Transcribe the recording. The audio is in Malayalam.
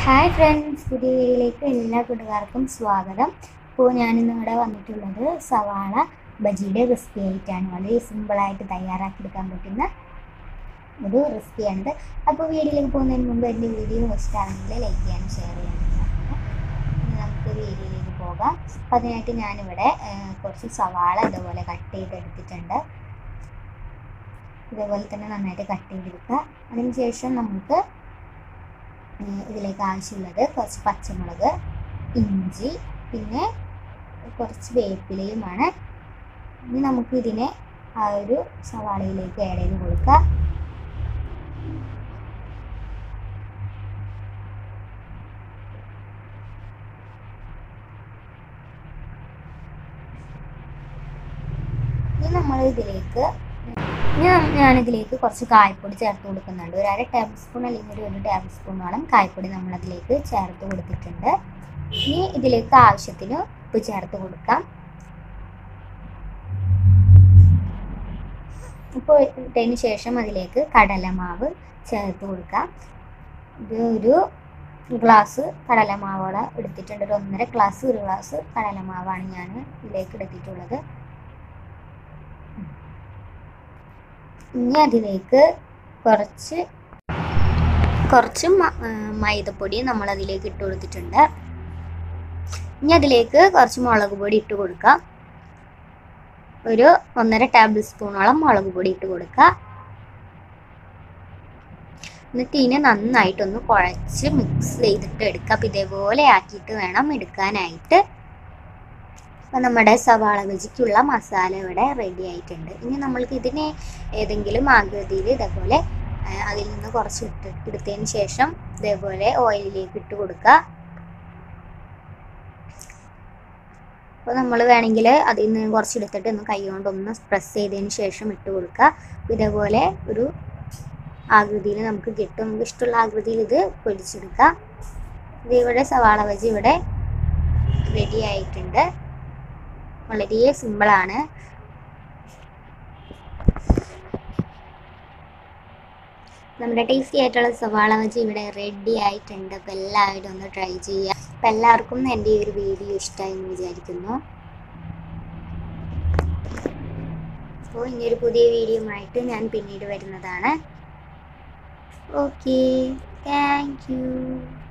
ഹായ് ഫ്രണ്ട്സ് പുതിയ വീഡിയോയിലേക്ക് എല്ലാ കൂട്ടുകാർക്കും സ്വാഗതം ഇപ്പോൾ ഞാനിന്ന് ഇവിടെ വന്നിട്ടുള്ളത് സവാള ബജിയുടെ റെസിപ്പി ആയിട്ടാണ് വളരെ സിമ്പിളായിട്ട് തയ്യാറാക്കിയെടുക്കാൻ പറ്റുന്ന ഒരു റെസിപ്പിയാണിത് അപ്പോൾ വീഡിയോയിലേക്ക് പോകുന്നതിന് മുമ്പ് എൻ്റെ വീഡിയോ ഇഷ്ടമാണെങ്കിൽ ലൈക്ക് ചെയ്യാനും ഷെയർ ചെയ്യാനും മറക്കരുത്. ഇനി നമുക്ക് വീഡിയോയിലേക്ക് പോകാം അപ്പോൾ അതിനായിട്ട് ഞാനിവിടെ ആ, കുറച്ച് സവാള ഇതുപോലെ കട്ട് ചെയ്തെടുത്തിട്ടുണ്ട് ഇതേപോലെ തന്നെ നന്നായിട്ട് കട്ട് ചെയ്തെടുക്കുക അതിന് ശേഷം നമുക്ക് ഉം, ഇതിലേക്ക് ആവശ്യമുള്ളത് കുറച്ച് പച്ചമുളക് ഇഞ്ചി പിന്നെ കുറച്ച് വേപ്പിലയുമാണ് ഇനി നമുക്ക് ഇതിനെ ആ ഒരു സവാളയിലേക്ക് ആഡ് ചെയ്ത് കൊടുക്കാം ഇനി നമ്മൾ ഇതിലേക്ക് ഇനി നം- ഞാനിതിലേക്ക് കുറച്ച് കായപ്പൊടി ചേർത്ത് കൊടുക്കുന്നുണ്ട് ഒരു അര ടേബിൾ സ്പൂൺ അല്ലെങ്കിൽ ഒരു ഒരു ടേബിൾ സ്പൂണോളം കായപ്പൊടി നമ്മൾ അതിലേക്ക് ചേർത്ത് കൊടുത്തിട്ടുണ്ട് ഇനി ഇതിലേക്ക് ആവശ്യത്തിന് ഉപ്പ് ചേർത്ത് കൊടുക്കാം ഉപ്പ് ഇട്ടതിന് ശേഷം അതിലേക്ക് കടലമാവ് ചേർത്ത് കൊടുക്കാം ഇത് ഒരു ഗ്ലാസ് കടലമാവോളം എടുത്തിട്ടുണ്ട് ഒരു ഒന്നര ഗ്ലാസ് ഒരു ഗ്ലാസ് കടലമാവാണ് ഞാൻ ഇതിലേക്ക് എടുത്തിട്ടുള്ളത് ഇനി അതിലേക്ക് കുറച്ച് കുറച്ച് മ- ആ, മൈദപ്പൊടി നമ്മൾ അതിലേക്ക് ഇട്ട് കൊടുത്തിട്ടുണ്ട് ഇനി അതിലേക്ക് കുറച്ച് മുളക് പൊടി ഇട്ട് കൊടുക്കാം ഒരു ഒന്നര ടേബിൾ സ്പൂണോളം മുളക് പൊടി ഇട്ട് കൊടുക്കുക എന്നിട്ട് ഇതിനെ നന്നായിട്ടൊന്ന് കുഴച്ച് മിക്സ് ചെയ്തിട്ട് എടുക്കുക അപ്പം ഇതേപോലെ ആക്കിയിട്ട് വേണം എടുക്കാനായിട്ട് അപ്പം നമ്മുടെ സവാള ബജിക്കുള്ള മസാല ഇവിടെ റെഡി ആയിട്ടുണ്ട് ഇനി നമ്മൾക്ക് ഇതിനെ ഏതെങ്കിലും ആകൃതിയിൽ ഇതേപോലെ ആ, അതിൽ നിന്ന് കുറച്ച് ഇട്ട് എടുത്തതിന് ശേഷം ഇതേപോലെ ഓയിലിലേക്ക് ഇട്ട് കൊടുക്കുക അപ്പോൾ നമ്മൾ വേണമെങ്കിൽ അതിൽ നിന്ന് കുറച്ച് എടുത്തിട്ട് ഒന്ന് കൈ കൊണ്ടൊന്ന് പ്രസ് ചെയ്തതിന് ശേഷം ഇട്ട് കൊടുക്കുക ഇതേപോലെ ഒരു ആകൃതിയിൽ നമുക്ക് കിട്ടും നമുക്ക് ഇഷ്ടമുള്ള ആകൃതിയിൽ ഇത് പൊരിച്ചെടുക്കാം ഇത് ഇവിടെ സവാള ബജി ഇവിടെ റെഡി ആയിട്ടുണ്ട് വളരെ സിമ്പിളാണ് നമ്മുടെ ടേസ്റ്റി ആയിട്ടുള്ള സവാള ബജി ഇവിടെ റെഡി ആയിട്ടുണ്ട് അപ്പോൾ എല്ലാവരും ഒന്ന് ട്രൈ ചെയ്യുക അപ്പോൾ എല്ലാവർക്കും എൻ്റെ ഈ ഒരു വീഡിയോ ഇഷ്ടമായി എന്ന് വിചാരിക്കുന്നു അപ്പോൾ ഇനിയൊരു പുതിയ വീഡിയോ ആയിട്ട് ഞാൻ പിന്നീട് വരുന്നതാണ് ഓക്കെ താങ്ക് യു